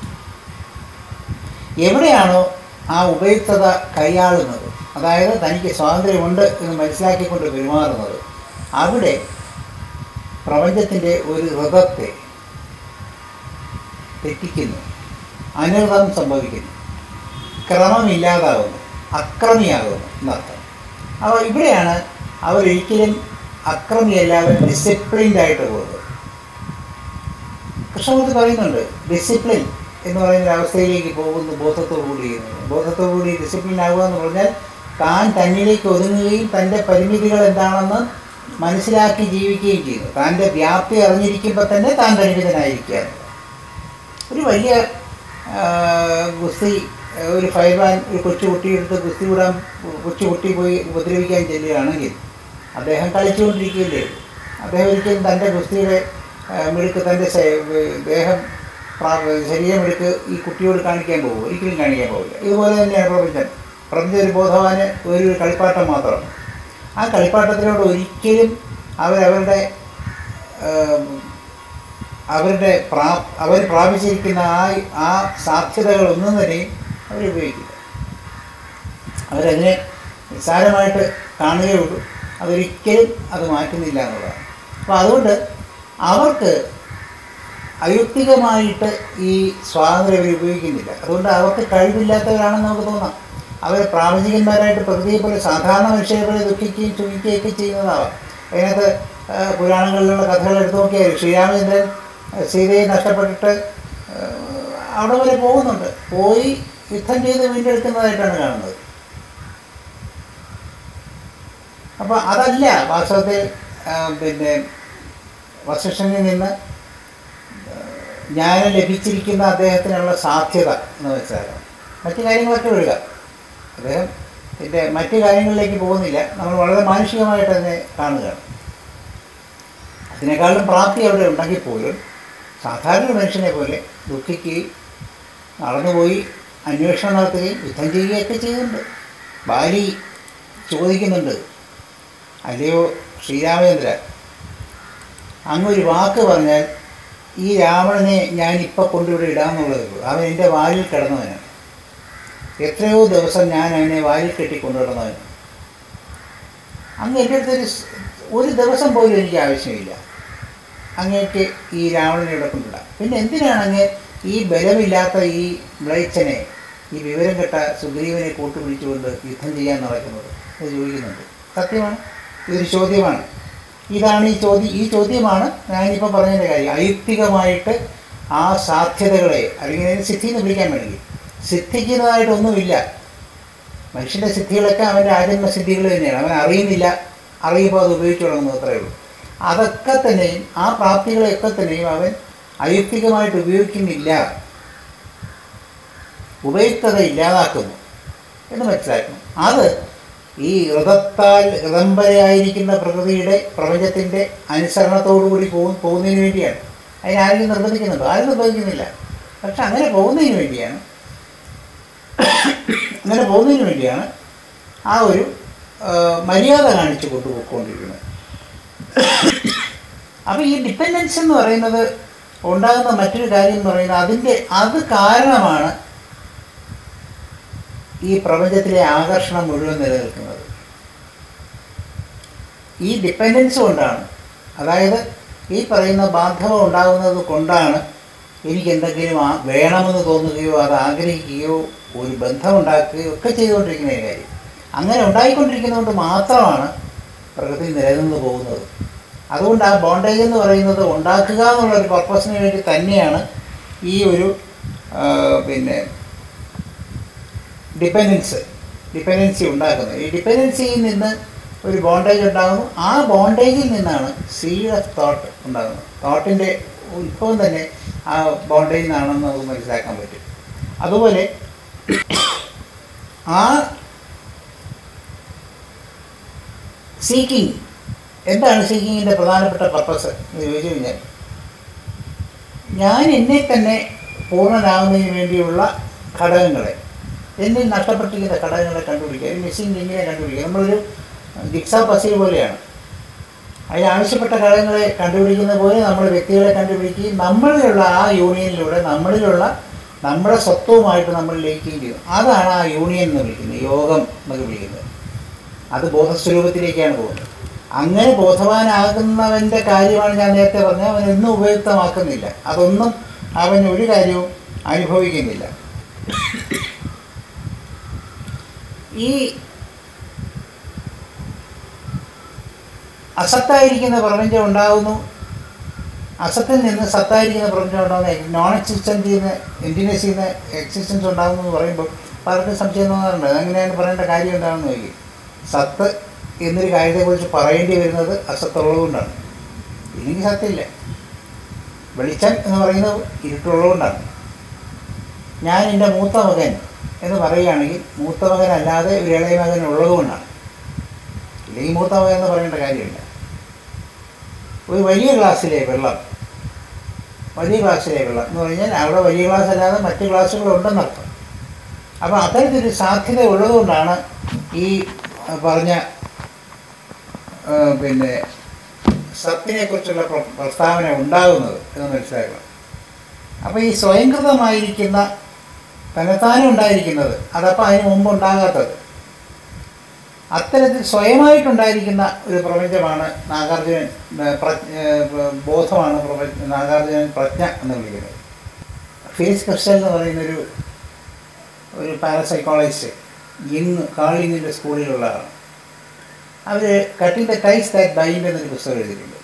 Speaker 2: എവിടെയാണോ ആ ഉപയുക്തത കൈയാളുന്നത് അതായത് തനിക്ക് സ്വാതന്ത്ര്യമുണ്ട് എന്ന് മനസ്സിലാക്കിക്കൊണ്ട് പെരുമാറുന്നത് അവിടെ പ്രപഞ്ചത്തിൻ്റെ ഒരു ഹൃദത്തെ തെറ്റിക്കുന്നു അനൃതം സംഭവിക്കുന്നു ക്രമമില്ലാതാകുന്നു അക്രമിയാകുന്നു എന്നർത്ഥം അപ്പോൾ ഇവിടെയാണ് അവരൊരിക്കലും അക്രമിയല്ലാതെ ഡിസിപ്ലിൻഡ് ആയിട്ട് പോകുന്നത് കൃഷ്ണമൂർത്തി പറയുന്നുണ്ട് ഡിസിപ്ലിൻ എന്ന് പറയുന്ന ഒരു അവസ്ഥയിലേക്ക് പോകുന്നു ബോധത്തോടുകൂടി ബോധത്തോടുകൂടി ഡിസിപ്ലിൻ ആകുക എന്ന് പറഞ്ഞാൽ താൻ തന്നിലേക്ക് ഒതുങ്ങുകയും തൻ്റെ പരിമിതികൾ എന്താണെന്ന് മനസ്സിലാക്കി ജീവിക്കുകയും ചെയ്യുന്നു താൻ്റെ വ്യാപ്തി അറിഞ്ഞിരിക്കുമ്പോൾ തന്നെ താൻ പരിമിതനായിരിക്കുക എന്നുള്ളത്. ഒരു വലിയ ആ, ഗുസ്തി ഒരു ഫൈർമാൻ ഒരു കൊച്ചു കുട്ടിയെടുത്ത് ഗുസ്തി വിടാൻ കൊച്ചു കുട്ടി പോയി ഉപദ്രവിക്കാൻ ചെല്ലുകയാണെങ്കിൽ അദ്ദേഹം കളിച്ചുകൊണ്ടിരിക്കുകയല്ലേ ഉള്ളൂ. അദ്ദേഹം ഒരിക്കലും തൻ്റെ ഗുസ്തിയുടെ ആ, മിടുക്ക് തൻ്റെ ശ- ദേഹം പ്രാ- ശരീരമെടുക്ക് ഈ കുട്ടിയോട് കാണിക്കാൻ പോകും ഒരിക്കലും കാണിക്കാൻ പോകില്ല ഇതുപോലെ തന്നെയാണ് പ്രപഞ്ചം പ്രപഞ്ചം ഒരു ബോധവാന് ഒരു കളിപ്പാട്ടം മാത്രമാണ് ആ കളിപ്പാട്ടത്തിനോട് ഒരിക്കലും അവരവരുടെ ആം, അവരുടെ പ്രാ അവർ പ്രാപിച്ചിരിക്കുന്ന ആ ആ സാധ്യതകളൊന്നും തന്നെയും അവരുപയോഗിക്കില്ല അവരതിനെ നിസ്സാരമായിട്ട് കാണുകയുള്ളൂ അതൊരിക്കലും അത് മാറ്റുന്നില്ല എന്നുള്ളതാണ് അപ്പോൾ അതുകൊണ്ട് അവർക്ക് അയുക്തികമായിട്ട് ഈ സ്വാതന്ത്ര്യം അവർ ഉപയോഗിക്കുന്നില്ല അതുകൊണ്ട് അവർക്ക് കഴിവില്ലാത്തവരാണെന്ന് നമുക്ക് തോന്നാം അവർ പ്രാപഞ്ചികന്മാരായിട്ട് പ്രകൃതിയെ പോലെ സാധാരണ മനുഷ്യരെ പോലെ ദുഃഖിക്കുകയും ചുമിക്കുകയൊക്കെ ചെയ്യുന്നതാവാം അതിനകത്ത് ആ, പുരാണങ്ങളിലുള്ള കഥകൾ എടുത്തു നോക്കിയാൽ ശ്രീരാമചന്ദ്രൻ ആ, സീതയെ നഷ്ടപ്പെട്ടിട്ട് ആ, അവിടെ വരെ പോകുന്നുണ്ട് പോയി യുദ്ധം ചെയ്ത് വീണ്ടെടുക്കുന്നതായിട്ടാണ് കാണുന്നത് അപ്പോൾ അതല്ല വാസ്തവത്തിൽ ആ, പിന്നെ വസിഷ്ഠനിൽ നിന്ന് ജ്ഞാനം ലഭിച്ചിരിക്കുന്ന അദ്ദേഹത്തിനുള്ള സാധ്യത എന്ന് വെച്ചാൽ മറ്റു കാര്യങ്ങളൊക്കെ വിടുക അദ്ദേഹം ഇതിൻ്റെ മറ്റു കാര്യങ്ങളിലേക്ക് പോകുന്നില്ല നമ്മൾ വളരെ മാനുഷികമായിട്ട് തന്നെ കാണുകയാണ് അതിനേക്കാളും പ്രാപ്തി അവിടെ ഉണ്ടെങ്കിൽ പോലും സാധാരണ ഒരു മനുഷ്യനെ പോലെ ദുഃഖിക്കുകയും നടന്നുപോയി അന്വേഷണം നടത്തുകയും യുദ്ധം ചെയ്യുകയൊക്കെ ചെയ്യുന്നുണ്ട് ബാലി ചോദിക്കുന്നുണ്ട് അല്ലയോ ശ്രീരാമചന്ദ്ര അങ്ങൊരു വാക്ക് പറഞ്ഞാൽ ഈ രാവണനെ ഞാൻ ഇപ്പം കൊണ്ടിവിടെ ഇടാമെന്നുള്ളതേ ഉള്ളൂ അവൻ എൻ്റെ വാലിൽ കിടന്നവനാണ് എത്രയോ ദിവസം ഞാൻ അവനെ വാലിൽ കെട്ടി കൊണ്ടുകിടന്നവൻ അങ്ങ് എൻ്റെ അടുത്തൊരു സ്- ഒരു ദിവസം പോലും എനിക്ക് ആവശ്യമില്ല അങ്ങേക്ക് ഈ രാവണനെ ഇവിടെ കൊണ്ടിടാം പിന്നെ എന്തിനാണ് അങ്ങ് ഈ ബലമില്ലാത്ത ഈ മ്ലേച്ഛനെ ഈ വിവരം കെട്ട സുഗ്രീവനെ കൂട്ടുപിടിച്ചുകൊണ്ട് യുദ്ധം ചെയ്യാൻ നടക്കുന്നത് എന്ന് ചോദിക്കുന്നുണ്ട് സത്യമാണ് ഇതൊരു ചോദ്യമാണ് ഇതാണ് ഈ ചോദ്യം ഈ ചോദ്യമാണ് ഞാനിപ്പോൾ പറഞ്ഞതിൻ്റെ കാര്യം അയുക്തികമായിട്ട് ആ സാധ്യതകളെ അല്ലെങ്കിൽ അതിനെ സിദ്ധി എന്ന് വിളിക്കാൻ വേണമെങ്കിൽ സിദ്ധിക്കുന്നതായിട്ടൊന്നുമില്ല മനുഷ്യൻ്റെ സിദ്ധികളൊക്കെ അവൻ്റെ ആജന്മ സിദ്ധികൾ തന്നെയാണ് അവൻ അറിയുന്നില്ല അറിയുമ്പോൾ അത് ഉപയോഗിച്ചു തുടങ്ങുന്നത് അത്രയേ ഉള്ളൂ അതൊക്കെ തന്നെയും ആ പ്രാപ്തികളെയൊക്കെ തന്നെയും അവൻ അയുക്തികമായിട്ട് ഉപയോഗിക്കുന്നില്ല ഉപയുക്തത ഇല്ലാതാക്കുന്നു എന്ന് മനസ്സിലാക്കണം അത് ഈ ഋതത്താൽ ഋതംബരയായിരിക്കുന്ന പ്രകൃതിയുടെ പ്രപഞ്ചത്തിൻ്റെ അനുസരണത്തോടുകൂടി പോകും പോകുന്നതിന് വേണ്ടിയാണ് അതിനാരും നിർബന്ധിക്കുന്നുണ്ടോ ആരും നിർബന്ധിക്കുന്നില്ല പക്ഷെ അങ്ങനെ പോകുന്നതിന് വേണ്ടിയാണ് അങ്ങനെ പോകുന്നതിന് വേണ്ടിയാണ് ആ ഒരു ആ, മര്യാദ കാണിച്ചു കൊണ്ടുപോയിക്കൊണ്ടിരിക്കുന്നത് അപ്പോൾ ഈ ഡിപ്പെൻഡൻസ് എന്ന് പറയുന്നത് ഉണ്ടാകുന്ന മറ്റൊരു കാര്യം എന്ന് പറയുന്നത് അതിൻ്റെ അത് കാരണമാണ് ഈ പ്രപഞ്ചത്തിലെ ആകർഷണം മുഴുവൻ നിലനിൽക്കുന്നത് ഈ ഡിപ്പെൻഡൻസ് കൊണ്ടാണ് അതായത് ഈ പറയുന്ന ബാന്ധവം ഉണ്ടാകുന്നത് കൊണ്ടാണ് എനിക്ക് എന്തെങ്കിലും ആ വേണമെന്ന് തോന്നുകയോ അത് ആഗ്രഹിക്കുകയോ ഒരു ബന്ധമുണ്ടാക്കുകയോ ഒക്കെ ചെയ്തുകൊണ്ടിരിക്കുന്ന ഒരു കാര്യം അങ്ങനെ ഉണ്ടായിക്കൊണ്ടിരിക്കുന്നതുകൊണ്ട് മാത്രമാണ് പ്രകൃതി നിലനിന്ന് പോകുന്നത് അതുകൊണ്ട് ആ ബോണ്ടേജ് എന്ന് പറയുന്നത് ഉണ്ടാക്കുക എന്നുള്ള ഒരു പർപ്പസിന് വേണ്ടി തന്നെയാണ് ഈ ഒരു ആ, പിന്നെ ഡിപ്പെൻഡൻസ് ഡിപ്പെൻഡൻസി ഉണ്ടാക്കുന്നത് ഈ ഡിപ്പെൻഡൻസിയിൽ നിന്ന് ഒരു ബോണ്ടേജ് ഉണ്ടാകുന്നു ആ ബോണ്ടേജിൽ നിന്നാണ് സീഡ് ഓഫ് തോട്ട് ഉണ്ടാകുന്നത് തോട്ടിൻ്റെ ഉത്ഭവം തന്നെ ആ ബോണ്ടേജിൽ നിന്നാണെന്ന് നമുക്ക് മനസ്സിലാക്കാൻ പറ്റും അതുപോലെ ആ സീക്കിങ് എന്താണ് സീക്കിങ്ങിൻ്റെ പ്രധാനപ്പെട്ട പർപ്പസ് എന്ന് ചോദിച്ചു കഴിഞ്ഞാൽ ഞാൻ എന്നെ തന്നെ പൂർണ്ണനാകുന്നതിന് വേണ്ടിയുള്ള ഘടകങ്ങളെ എന്നിൽ നഷ്ടപ്പെട്ടിരിക്കുന്ന ഘടകങ്ങളെ കണ്ടുപിടിക്കുക ഒരു മിസ്സിംഗ് ലിങ്കിനെ കണ്ടുപിടിക്കുക നമ്മളൊരു ജിക്സ പസിൽ പോലെയാണ് അതിൽ ആവശ്യപ്പെട്ട ഘടകങ്ങളെ കണ്ടുപിടിക്കുന്ന പോലെ നമ്മൾ വ്യക്തികളെ കണ്ടുപിടിക്കുകയും നമ്മളിലുള്ള ആ യൂണിയനിലൂടെ നമ്മളിലുള്ള നമ്മുടെ സ്വത്വവുമായിട്ട് നമ്മൾ ലയിക്കുകയും ചെയ്യും അതാണ് ആ യൂണിയൻ എന്ന് വിളിക്കുന്നത് യോഗം എന്നൊക്കെ വിളിക്കുന്നത് അത് ബോധസ്വരൂപത്തിലേക്കാണ് പോകുന്നത് അങ്ങനെ ബോധവാനാകുന്നവൻ്റെ കാര്യമാണ് ഞാൻ നേരത്തെ പറഞ്ഞത് അവൻ ഒന്നും ഉപയുക്തമാക്കുന്നില്ല അതൊന്നും അവൻ ഒരു കാര്യവും അനുഭവിക്കുന്നില്ല ഈ അസത്തായിരിക്കുന്ന പ്രപഞ്ചം ഉണ്ടാകുന്നു അസത്തിൽ നിന്ന് സത്തായിരിക്കുന്ന പ്രപഞ്ചം ഉണ്ടാകുന്ന നോൺ എക്സിസ്റ്റൻസിൽ നിന്ന് എൻറ്റിനെസ്സിൽ നിന്ന് എക്സിസ്റ്റൻസ് ഉണ്ടാകുന്നു എന്ന് പറയുമ്പോൾ പലർക്കും സംശയം തോന്നാറുണ്ട് അങ്ങനെയാണ് പറയേണ്ട കാര്യം എന്താണെന്ന് ചോദിക്കും സത്ത് എന്നൊരു കാര്യത്തെക്കുറിച്ച് പറയേണ്ടി വരുന്നത് അസത്തുള്ളതുകൊണ്ടാണ് ഇല്ലെങ്കിൽ സത്യമില്ല വെളിച്ചം എന്ന് പറയുന്നത് ഇരുട്ടുള്ളതുകൊണ്ടാണ് ഞാൻ എൻ്റെ മൂത്ത മകൻ എന്ന് പറയുകയാണെങ്കിൽ മൂത്ത മകൻ അല്ലാതെ ഒരു ഇളയ മകൻ ഉള്ളതുകൊണ്ടാണ് ഇല്ലെങ്കിൽ മൂത്ത മകൻ എന്ന് പറയേണ്ട കാര്യമില്ല ഒരു വലിയ ഗ്ലാസ്സിലെ വെള്ളം വലിയ ഗ്ലാസ്സിലെ വെള്ളം എന്ന് പറഞ്ഞാൽ അവിടെ വലിയ ഗ്ലാസ് അല്ലാതെ മറ്റ് ഗ്ലാസ്സുകളുണ്ടെന്നർത്ഥം അപ്പോൾ അത്തരത്തിലൊരു സാധ്യത ഉള്ളതുകൊണ്ടാണ് ഈ പറഞ്ഞ ആ, പിന്നെ സത്തിനെക്കുറിച്ചുള്ള പ്ര- പ്രസ്താവന ഉണ്ടാകുന്നത് എന്ന് മനസ്സിലാക്കണം അപ്പോൾ ഈ സ്വയംകൃതമായിരിക്കുന്ന തന്നെത്താനും ഉണ്ടായിരിക്കുന്നത് അതപ്പോൾ അതിന് മുമ്പ് ഉണ്ടാകാത്തത് അത്തരത്തിൽ സ്വയമായിട്ടുണ്ടായിരിക്കുന്ന ഒരു പ്രപഞ്ചമാണ് നാഗാർജുനൻ ആ, പ്രജ്ഞ ആ, ബോധമാണ് പ്രപഞ്ച നാഗാർജുനൻ പ്രജ്ഞ എന്ന് വിളിക്കുന്നത് ഫിലിസ് ക്രിസ്റ്റൽ എന്ന് പറയുന്നൊരു ഒരു പാരസൈക്കോളജിസ്റ്റ് ഇങ് കാളിങ്ങിൻ്റെ സ്കൂളിലുള്ള ആളാണ് അവർ cutting the ties that bind എന്നൊരു പുസ്തകം എഴുതിയിട്ടുണ്ട്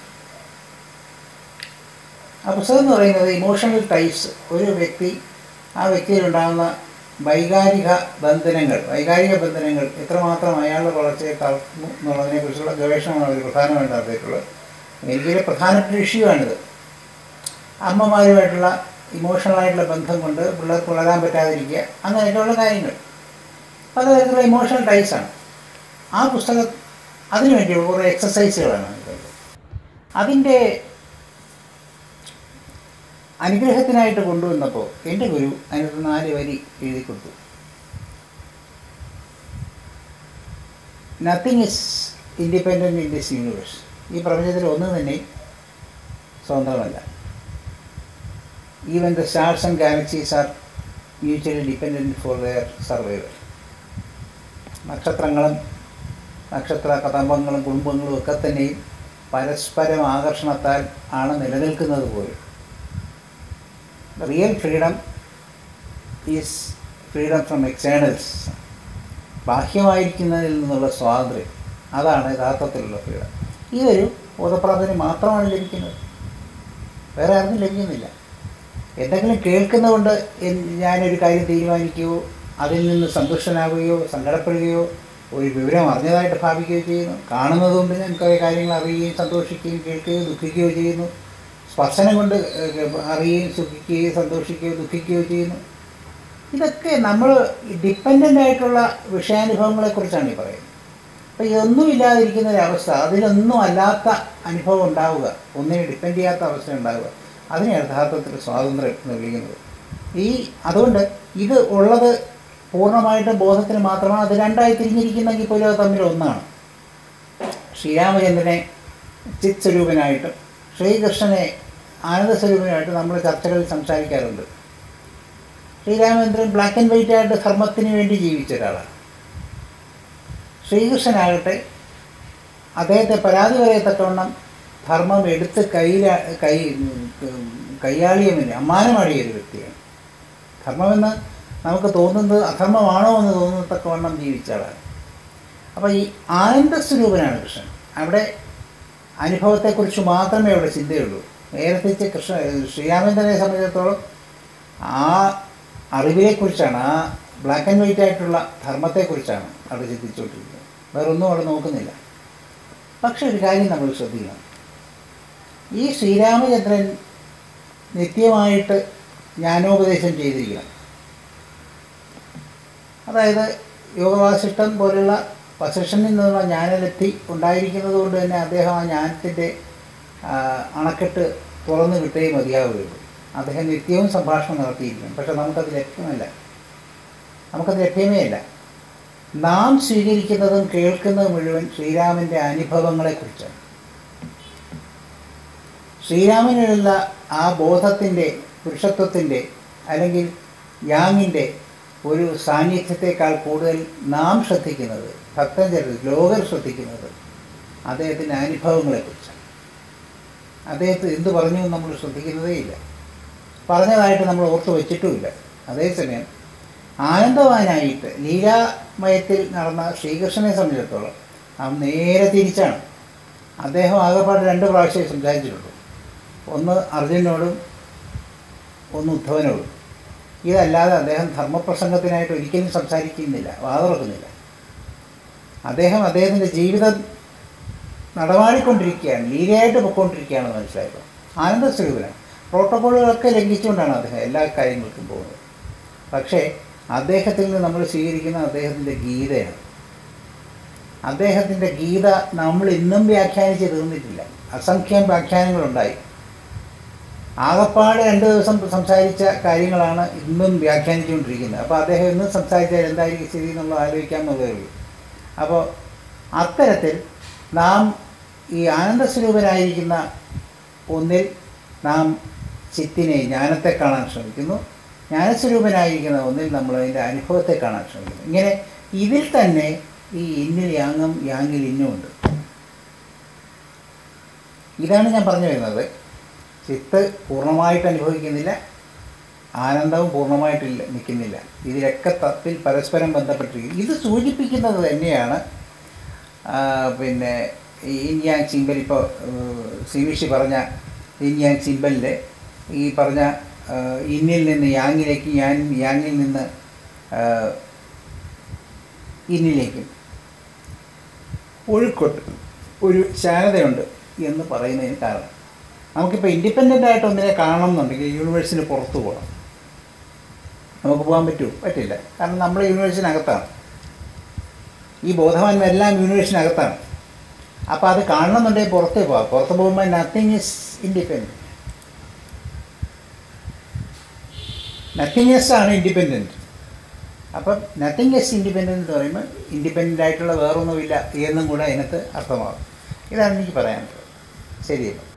Speaker 2: ആ പുസ്തകം എന്ന് പറയുന്നത് ഇമോഷണൽ ടൈപ്സ് ഒരു വ്യക്തി ആ വ്യക്തിയിലുണ്ടാകുന്ന വൈകാരിക ബന്ധനങ്ങൾ വൈകാരിക ബന്ധനങ്ങൾ എത്രമാത്രം അയാളുടെ വളർച്ചയെ തളർന്നു എന്നുള്ളതിനെക്കുറിച്ചുള്ള ഗവേഷണമാണ് അവർ പ്രധാനമായിട്ട് നടത്തിയിട്ടുള്ളത് അമേരിക്കയിലെ പ്രധാനപ്പെട്ട ഇഷ്യൂ ആണിത് അമ്മമാരുമായിട്ടുള്ള ഇമോഷണലായിട്ടുള്ള ബന്ധം കൊണ്ട് പിള്ളേർക്ക് വളരാൻ പറ്റാതിരിക്കുക അങ്ങനെയൊക്കെയുള്ള കാര്യങ്ങൾ പലതരത്തിലുള്ള ഇമോഷണൽ ടൈപ്സാണ് ആ പുസ്തകം അതിനു വേണ്ടിയുള്ള കുറേ എക്സസൈസുകളാണ് അതിലുള്ളത്. അതിൻ്റെ അനുഗ്രഹത്തിനായിട്ട് കൊണ്ടുവന്നപ്പോൾ എൻ്റെ ഗുരു അതിനകത്ത് നാല് വരി എഴുതി കൊടുത്തു nothing is independent in this universe ഈ പ്രപഞ്ചത്തിൽ ഒന്നും തന്നെ സ്വതന്ത്രമല്ല even the stars and galaxies are mutually dependent for their survival നക്ഷത്രങ്ങളും നക്ഷത്ര കദംബങ്ങളും കുടുംബങ്ങളും ഒക്കെ തന്നെയും പരസ്പരം ആകർഷണത്താൽ ആണ് നിലനിൽക്കുന്നത് പോലും real freedom is freedom from externals ബാഹ്യമായിരിക്കുന്നതിൽ നിന്നുള്ള സ്വാതന്ത്ര്യം അതാണ് യഥാർത്ഥത്തിലുള്ള ഫ്രീഡം ഇതൊരു ബോധപ്രാപ്തിന് മാത്രമാണ് ലഭിക്കുന്നത് വേറെ ആർക്കും ലഭിക്കുന്നില്ല എന്തെങ്കിലും കേൾക്കുന്നതുകൊണ്ട് എൻ- ഞാനൊരു കാര്യം തീരുമാനിക്കുകയോ അതിൽ നിന്ന് സന്തുഷ്ടനാവുകയോ സങ്കടപ്പെടുകയോ ഒരു വിവരം അറിഞ്ഞതായിട്ട് ഭാവിക്കുകയോ ചെയ്യുന്നു കാണുന്നതുകൊണ്ട് ഞാൻ കുറേ കാര്യങ്ങൾ അറിയുകയും സന്തോഷിക്കുകയും കേൾക്കുകയോ ദുഃഖിക്കുകയോ ചെയ്യുന്നു സ്പർശനം കൊണ്ട് ഏഹ്, അറിയുകയും സുഖിക്കുകയോ സന്തോഷിക്കുകയോ ദുഃഖിക്കുകയോ ചെയ്യുന്നു ഇതൊക്കെ നമ്മൾ ഡിപ്പെൻഡൻ്റ് ആയിട്ടുള്ള വിഷയാനുഭവങ്ങളെക്കുറിച്ചാണ് ഈ പറയുന്നത് അപ്പോൾ ഇതൊന്നും ഇല്ലാതിരിക്കുന്ന ഒരു അവസ്ഥ അതിലൊന്നും അല്ലാത്ത അനുഭവം ഉണ്ടാവുക ഒന്നിനെ ഡിപ്പെൻഡ് ചെയ്യാത്ത അവസ്ഥ ഉണ്ടാവുക അതിനെ യഥാർത്ഥത്തിൽ സ്വാതന്ത്ര്യം എന്ന് വിളിക്കുന്നത് ഈ അതുകൊണ്ട് ഇത് ഉള്ളത് പൂർണ്ണമായിട്ടും ബോധത്തിന് മാത്രമാണ് അത് രണ്ടായി തിരിഞ്ഞിരിക്കുന്നെങ്കിൽ പോലും അത് തമ്മിൽ ഒന്നാണ് ശ്രീരാമചന്ദ്രനെ ചിത് സ്വരൂപനായിട്ടും ശ്രീകൃഷ്ണനെ ആനന്ദസ്വരൂപനുമായിട്ട് നമ്മൾ ചർച്ചകളിൽ സംസാരിക്കാറുണ്ട് ശ്രീരാമചന്ദ്രൻ ബ്ലാക്ക് ആൻഡ് വൈറ്റ് ആയിട്ട് ധർമ്മത്തിന് വേണ്ടി ജീവിച്ച ഒരാളാണ് ശ്രീകൃഷ്ണനാകട്ടെ അദ്ദേഹത്തെ പരാതി പറയത്തക്കവണ്ണം ധർമ്മം എടുത്ത് കയ്യില കൈ കയ്യാളിയമില്ല അമ്മാനമാടിയ ഒരു വ്യക്തിയാണ് ധർമ്മമെന്ന് നമുക്ക് തോന്നുന്നത് അധർമ്മമാണോ എന്ന് തോന്നത്തക്കവണ്ണം ജീവിച്ച ആളാണ് അപ്പോൾ ഈ ആനന്ദസ്വരൂപനാണ് കൃഷ്ണൻ അവിടെ അനുഭവത്തെക്കുറിച്ച് മാത്രമേ അവിടെ ചിന്തയുള്ളൂ നേരത്തെ കൃഷ്ണ ശ്രീരാമചന്ദ്രനെ സംബന്ധിച്ചിടത്തോളം ആ അറിവിനെക്കുറിച്ചാണ് ആ ബ്ലാക്ക് ആൻഡ് വൈറ്റ് ആയിട്ടുള്ള ധർമ്മത്തെക്കുറിച്ചാണ് അവിടെ ചിന്തിച്ചുകൊണ്ടിരിക്കുന്നത് വേറൊന്നും അവിടെ നോക്കുന്നില്ല പക്ഷെ ഒരു കാര്യം നമ്മൾ ശ്രദ്ധിക്കണം ഈ ശ്രീരാമചന്ദ്രൻ നിത്യമായിട്ട് ജ്ഞാനോപദേശം ചെയ്തിരിക്കണം അതായത് യോഗവാസിഷ്ടം പോലുള്ള വസിഷ്ഠനിൽ നിന്നുള്ള ജ്ഞാനലബ്ധി ഉണ്ടായിരിക്കുന്നത് കൊണ്ട് തന്നെ അദ്ദേഹം ആ ജ്ഞാനത്തിൻ്റെ അണക്കെട്ട് തുറന്നു കിട്ടേ മതിയാവുകയുള്ളൂ അദ്ദേഹം നിത്യവും സംഭാഷണം നടത്തിയിരിക്കണം പക്ഷെ നമുക്കത് ലഭ്യമല്ല നമുക്കത് ലഭ്യമേ അല്ല നാം സ്വീകരിക്കുന്നതും കേൾക്കുന്നതും മുഴുവൻ ശ്രീരാമൻ്റെ അനുഭവങ്ങളെക്കുറിച്ചാണ് ശ്രീരാമനിലുള്ള ആ ബോധത്തിൻ്റെ പുരുഷത്വത്തിൻ്റെ അല്ലെങ്കിൽ യാങ്ങിൻ്റെ ഒരു സാന്നിധ്യത്തെക്കാൾ കൂടുതൽ നാം ശ്രദ്ധിക്കുന്നത് ഭക്തജനർ ലോകർ ശ്രദ്ധിക്കുന്നത് അദ്ദേഹത്തിൻ്റെ അനുഭവങ്ങളെക്കുറിച്ചാണ് അദ്ദേഹത്തെ എന്ത് പറഞ്ഞു എന്ന് നമ്മൾ ശ്രദ്ധിക്കുന്നതേയില്ല പറഞ്ഞതായിട്ട് നമ്മൾ ഓർത്ത് വെച്ചിട്ടുമില്ല അതേസമയം ആനന്ദവാനായിട്ട് ലീലാമയത്തിൽ നടന്ന ശ്രീകൃഷ്ണനെ സംബന്ധിച്ചിടത്തോളം നാം നേരെ തിരിച്ചാണ് അദ്ദേഹം ആകെപ്പാട് രണ്ട് പ്രാവശ്യമേ സംസാരിച്ചിട്ടുള്ളൂ ഒന്ന് അർജുനോടും ഒന്ന് ഉദ്ധവനോടും ഇതല്ലാതെ അദ്ദേഹം ധർമ്മപ്രസംഗത്തിനായിട്ട് ഒരിക്കലും സംസാരിക്കുന്നില്ല വാതുറക്കുന്നില്ല അദ്ദേഹം അദ്ദേഹത്തിൻ്റെ ജീവിതം നടമാടിക്കൊണ്ടിരിക്കുകയാണ് ലീലയായിട്ട് പൊയ്ക്കൊണ്ടിരിക്കുകയാണെന്ന് മനസ്സിലായപ്പോൾ ആനന്ദസ്വരൂപനാണ് പ്രോട്ടോക്കോളുകളൊക്കെ ലംഘിച്ചുകൊണ്ടാണ് അദ്ദേഹം എല്ലാ കാര്യങ്ങൾക്കും പോകുന്നത് പക്ഷേ അദ്ദേഹത്തിൽ നിന്ന് നമ്മൾ സ്വീകരിക്കുന്ന അദ്ദേഹത്തിൻ്റെ ഗീതയാണ് അദ്ദേഹത്തിൻ്റെ ഗീത നമ്മൾ ഇന്നും വ്യാഖ്യാനിച്ച് തീർന്നിട്ടില്ല അസംഖ്യം വ്യാഖ്യാനങ്ങളുണ്ടായി ആകപ്പാട് രണ്ട് ദിവസം സംസാരിച്ച കാര്യങ്ങളാണ് ഇന്നും വ്യാഖ്യാനിച്ചുകൊണ്ടിരിക്കുന്നത് അപ്പോൾ അദ്ദേഹം ഇന്നും സംസാരിച്ചാൽ എന്തായിരിക്കും സ്ഥിതി എന്നുള്ളത് ആലോചിക്കാമെന്നുള്ളതേ ഉള്ളൂ അപ്പോൾ അത്തരത്തിൽ നാം ഈ ആനന്ദസ്വരൂപനായിരിക്കുന്ന ഒന്നിൽ നാം ചിത്തിനെ ജ്ഞാനത്തെ കാണാൻ ശ്രമിക്കുന്നു ജ്ഞാനസ്വരൂപനായിരിക്കുന്ന ഒന്നിൽ നമ്മൾ അതിൻ്റെ അനുഭവത്തെ കാണാൻ ശ്രമിക്കുന്നു ഇങ്ങനെ ഇതിൽ തന്നെ ഈ ഇന്നിൽ യാങ്ങും യാങ്ങിൽ ഇന്നുമുണ്ട് ഇതാണ് ഞാൻ പറഞ്ഞു വരുന്നത് ചിത്ത് പൂർണ്ണമായിട്ട് അനുഭവിക്കുന്നില്ല ആനന്ദവും പൂർണ്ണമായിട്ടില്ല നിൽക്കുന്നില്ല ഇതിലൊക്കെ തത്തിൽ പരസ്പരം ബന്ധപ്പെട്ടിരിക്കുന്നു ഇത് സൂചിപ്പിക്കുന്നത് തന്നെയാണ് ആ, പിന്നെ ഈ ഇൻയാങ് സിമ്പൽ ഇപ്പോൾ സിവിഷി പറഞ്ഞ ഇൻയാങ് സിമ്പലിൻ്റെ ഈ പറഞ്ഞ ആ, ഇന്നിൽ നിന്ന് യാങ്ങിലേക്ക് ഞാൻ യാങ്ങിൽ നിന്ന് ആ, ഇന്നിലേക്കും ഒഴുക്കുണ്ട് ഒരു ശാനതയുണ്ട് എന്ന് പറയുന്നതിന് കാരണം നമുക്കിപ്പോൾ ഇൻഡിപെൻഡൻ്റ് ആയിട്ട് ഒന്നിനെ കാണണം എന്നുണ്ടെങ്കിൽ യൂണിവേഴ്സിന് പുറത്ത് പോകണം നമുക്ക് പോകാൻ പറ്റുമോ പറ്റില്ല കാരണം നമ്മൾ യൂണിവേഴ്സിനകത്താണ് ഈ ബോധവാന്മാരെല്ലാം യൂണിവേഴ്സിനകത്താണ് അപ്പോൾ അത് കാണണമെന്നുണ്ടെങ്കിൽ പുറത്തേ പോകാം പുറത്ത് പോകുമ്പോൾ നത്തിങ് ഇസ് ഇൻഡിപെൻഡൻറ്റ് നത്തിങ്നെസ് ആണ് ഇൻഡിപെൻഡൻറ്റ് അപ്പം നത്തിങ് എസ് ഇൻഡിപെൻഡൻ്റ് എന്ന് പറയുമ്പോൾ ഇൻഡിപെൻഡൻ്റ് ആയിട്ടുള്ള വേറൊന്നുമില്ല എന്നും കൂടെ അതിനകത്ത് അർത്ഥമാകും ഇതാണ് എനിക്ക് പറയാനുള്ളത് ശരിയല്ലോ